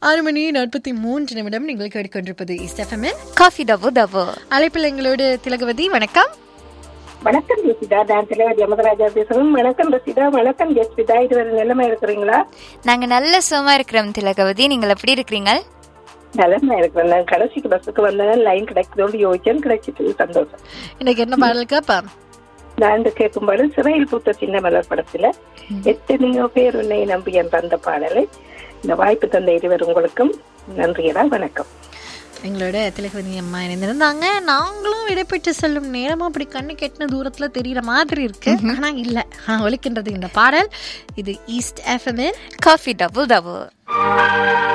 ஆறு மணி நாற்பத்தி மூன்று நிமிடம் நீங்கள் கேட்டுக்கொண்டிருப்பது இஸ்டெஃபமின் காஃபி டபு டபு அழைப்பில் எங்களோடு திலகவதி வணக்கம் வணக்கம் ஜெசிதா நான் தலைவர் யமதராஜா பேசுறேன் வணக்கம் ரசிதா வணக்கம் ஜெஸ்விதா இதுவரை நிலைமை இருக்கிறீங்களா நாங்க நல்ல சுகமா இருக்கிறோம் திலகவதி நீங்கள் எப்படி இருக்கிறீங்க நிலைமை இருக்கிறேன் நான் கடைசிக்கு பஸ்ஸுக்கு வந்தேன் லைன் கிடைக்குதோடு யோசிச்சேன் கிடைச்சிட்டு சந்தோஷம் இன்னைக்கு என்ன பாடல் கேப்பா நான் கேட்கும்போது சிறையில் பூத்த சின்ன மலர் படத்துல எத்தனையோ பேர் உன்னை நம்பி என் தந்த பாடலை இந்த வாய்ப்பு தந்த இருவர் உங்களுக்கும் நன்றியடா வணக்கம் எங்களோட திலகவதி அம்மா இணைந்திருந்தாங்க நாங்களும் விடைபெற்று செல்லும் நேரமும் அப்படி கண்ணு கெட்டின தூரத்துல தெரியற மாதிரி இருக்கு ஆனா இல்ல ஆ, ஒலிக்கின்றது இந்த பாடல் இது ஈஸ்ட் எஃப்எம்என் காஃபி டபு டபு